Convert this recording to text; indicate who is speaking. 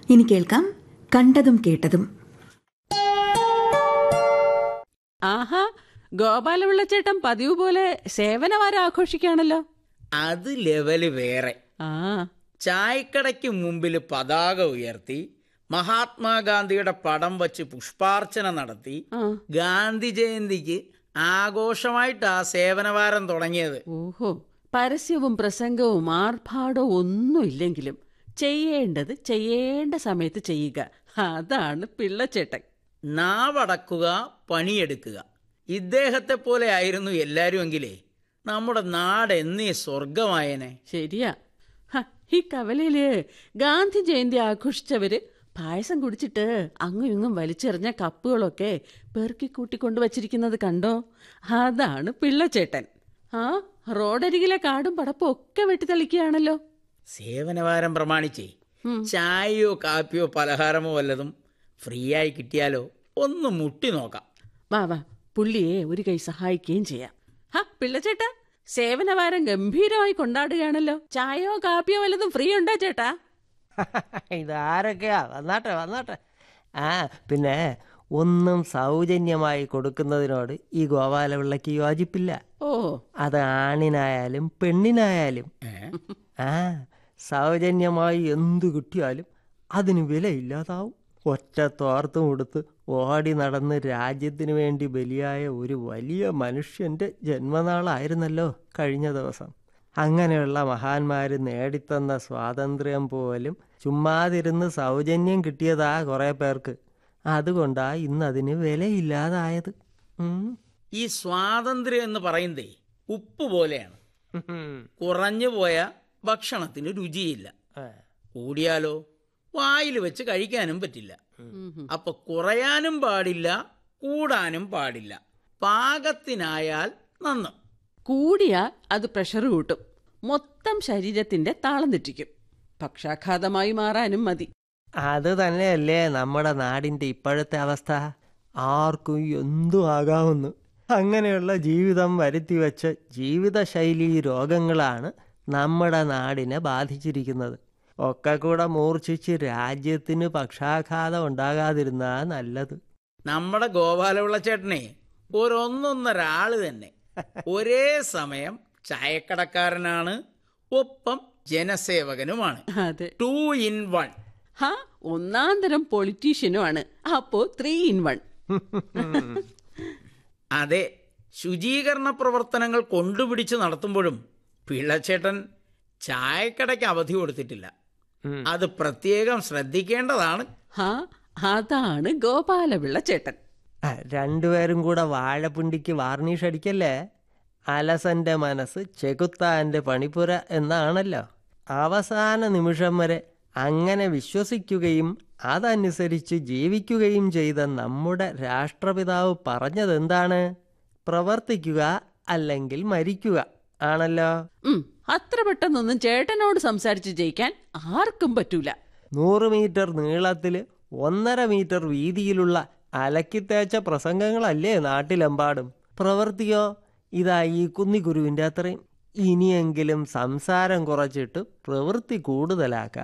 Speaker 1: ഇനി കേൾക്കാം കണ്ടതും കേട്ടതും
Speaker 2: ആഹാ ഗോപാലപിള്ളച്ചേട്ടൻ പതിവ് പോലെ സേവനവാരം ആഘോഷിക്കുകയാണല്ലോ
Speaker 3: അത് ലെവല് വേറെ
Speaker 2: ആ
Speaker 3: ചായക്കടയ്ക്ക് മുമ്പിൽ പതാക ഉയർത്തി മഹാത്മാഗാന്ധിയുടെ പടം വച്ച് പുഷ്പാർച്ചന നടത്തി
Speaker 2: ആ
Speaker 3: ഗാന്ധി ജയന്തിക്ക് ആഘോഷമായിട്ടാ സേവനവാരം തുടങ്ങിയത്
Speaker 2: ഓഹോ പരസ്യവും പ്രസംഗവും ആർഭാടവും ഒന്നുമില്ലെങ്കിലും ചെയ്യേണ്ടത് ചെയ്യേണ്ട സമയത്ത് ചെയ്യുക അതാണ് പിള്ളച്ചേട്ടൻ
Speaker 3: നാവടക്കുക പണിയെടുക്കുക ഇദ്ദേഹത്തെ പോലെ ആയിരുന്നു എല്ലാരും എങ്കിലേ നമ്മുടെ നാട് എന്നീ സ്വർഗമായനെ
Speaker 2: ശരിയാ ഹ, ഈ കവലയില് ഗാന്ധി ജയന്തി ആഘോഷിച്ചവര് പായസം കുടിച്ചിട്ട് അങ്ങും ഇങ്ങും വലിച്ചെറിഞ്ഞ കപ്പുകളൊക്കെ പെറുക്കി കൂട്ടിക്കൊണ്ടു വച്ചിരിക്കുന്നത് കണ്ടോ അതാണ് പിള്ളച്ചേട്ടൻ ആ റോഡരികിലെ കാടും പടപ്പും ഒക്കെ വെട്ടിത്തെളിക്കുകയാണല്ലോ
Speaker 3: സേവനവാരം പ്രമാണിച്ചേ
Speaker 2: ഉം.
Speaker 3: ചായയോ കാപ്പിയോ പലഹാരമോ വല്ലതും ഫ്രീ ആയി കിട്ടിയാലോ ഒന്ന് മുട്ടി നോക്കാം
Speaker 2: വാ വാ പുള്ളിയെ ഒരു കൈ സഹായിക്കുകയും ചെയ്യാം ഹാ പിള്ളച്ചേട്ടാ സേവനവാരം ഗംഭീരമായി കൊണ്ടാടുകയാണല്ലോ ചായയോ കാപ്പിയോ വല്ലതും ഫ്രീ ഉണ്ടോ ചേട്ടാ
Speaker 4: ഇതാരൊക്കെയാ വന്നാട്ടെ വന്നാട്ടെ ആ പിന്നെ ഒന്നും സൗജന്യമായി കൊടുക്കുന്നതിനോട് ഈ ഗോപാലപിള്ളയ്ക്ക് യോജിപ്പില്ല
Speaker 2: ഓ
Speaker 4: അത് ആണിനായാലും പെണ്ണിനായാലും ആ സൗജന്യമായി എന്തു കിട്ടിയാലും അതിന് വിലയില്ലാതാവും ഒറ്റ തോർത്തും കൊടുത്ത് ഓടി നടന്ന് രാജ്യത്തിന് വേണ്ടി ബലിയായ ഒരു വലിയ മനുഷ്യന്റെ ജന്മനാളായിരുന്നല്ലോ കഴിഞ്ഞ ദിവസം അങ്ങനെയുള്ള മഹാന്മാർ നേടിത്തന്ന സ്വാതന്ത്ര്യം പോലും ചുമ്മാതിരുന്ന് സൗജന്യം കിട്ടിയതാ കുറേ പേർക്ക് അതുകൊണ്ടാ ഇന്നതിന് വിലയില്ലാതായത് ഉം.
Speaker 3: ഈ സ്വാതന്ത്ര്യം എന്ന് പറയുന്നതേ ഉപ്പ് പോലെയാണ് കുറഞ്ഞു പോയ ഭക്ഷണത്തിന് രുചിയില്ല
Speaker 4: ആ.
Speaker 3: കൂടിയാലോ വായിൽ വെച്ച് കഴിക്കാനും പറ്റില്ല അപ്പൊ കുറയാനും പാടില്ല കൂടാനും പാടില്ല പാകത്തിനായാൽ നന്ന്
Speaker 2: കൂടിയാൽ അത് പ്രഷർ കൂട്ടും മൊത്തം ശരീരത്തിന്റെ താളം തെറ്റിക്കും പക്ഷാഘാതമായി മാറാനും മതി
Speaker 4: അത് തന്നെയല്ലേ നമ്മുടെ നാടിന്റെ ഇപ്പോഴത്തെ അവസ്ഥ ആർക്കും എന്തും ആകാവുന്നു അങ്ങനെയുള്ള ജീവിതം വരുത്തി വെച്ച ജീവിതശൈലി രോഗങ്ങളാണ് നമ്മുടെ നാടിനെ ബാധിച്ചിരിക്കുന്നത് ഒക്കെ കൂടെ മൂർച്ഛിച്ച് രാജ്യത്തിന് പക്ഷാഘാതം ഉണ്ടാകാതിരുന്നാ നല്ലത്
Speaker 3: നമ്മുടെ ഗോപാലപിള്ള ചേട്ടനെ ഒരൊന്നൊന്നര ആള് തന്നെ ഒരേ സമയം ചായക്കടക്കാരനാണ് ഒപ്പം ജനസേവകനുമാണ്
Speaker 2: അതെ
Speaker 3: ടു ഇൻ വൺ
Speaker 2: ഹാ ഒന്നാം തരം പൊളിറ്റീഷ്യനുമാണ് അപ്പോ ത്രീ ഇൻ വൺ
Speaker 3: അതെ ശുചീകരണ പ്രവർത്തനങ്ങൾ കൊണ്ടുപിടിച്ച് നടത്തുമ്പോഴും പിള്ളച്ചേട്ടൻ ചായക്കടയ്ക്ക് അവധി കൊടുത്തിട്ടില്ല അത് പ്രത്യേകം ശ്രദ്ധിക്കേണ്ടതാണ്
Speaker 2: ഹാ അതാണ് ഗോപാലപിള്ള ചേട്ടൻ
Speaker 4: ആ, രണ്ടുപേരും കൂടെ വാഴപ്പിണ്ടിക്ക് വാർണിഷ് അടിക്കല്ലേ അലസന്റെ മനസ്സ് ചെകുത്താന്റെ പണിപ്പുര എന്നാണല്ലോ അവസാന നിമിഷം വരെ അങ്ങനെ വിശ്വസിക്കുകയും അതനുസരിച്ച് ജീവിക്കുകയും ചെയ്ത നമ്മുടെ രാഷ്ട്രപിതാവ് പറഞ്ഞതെന്താണ് പ്രവർത്തിക്കുക അല്ലെങ്കിൽ മരിക്കുക ആണല്ലോ
Speaker 2: ഉം അത്ര പെട്ടെന്നൊന്നും ചേട്ടനോട് സംസാരിച്ച് ജയിക്കാൻ ആർക്കും പറ്റൂല
Speaker 4: നൂറ് മീറ്റർ നീളത്തിൽ ഒന്നര മീറ്റർ വീതിയിലുള്ള അലക്കിത്തേച്ച പ്രസംഗങ്ങളല്ലേ നാട്ടിലെമ്പാടും പ്രവൃത്തിയോ ഇതാ ഈ കുന്നിക്കുരുവിൻ്റെ അത്രയും ഇനിയെങ്കിലും സംസാരം കുറച്ചിട്ട് പ്രവൃത്തി കൂടുതലാക്കാം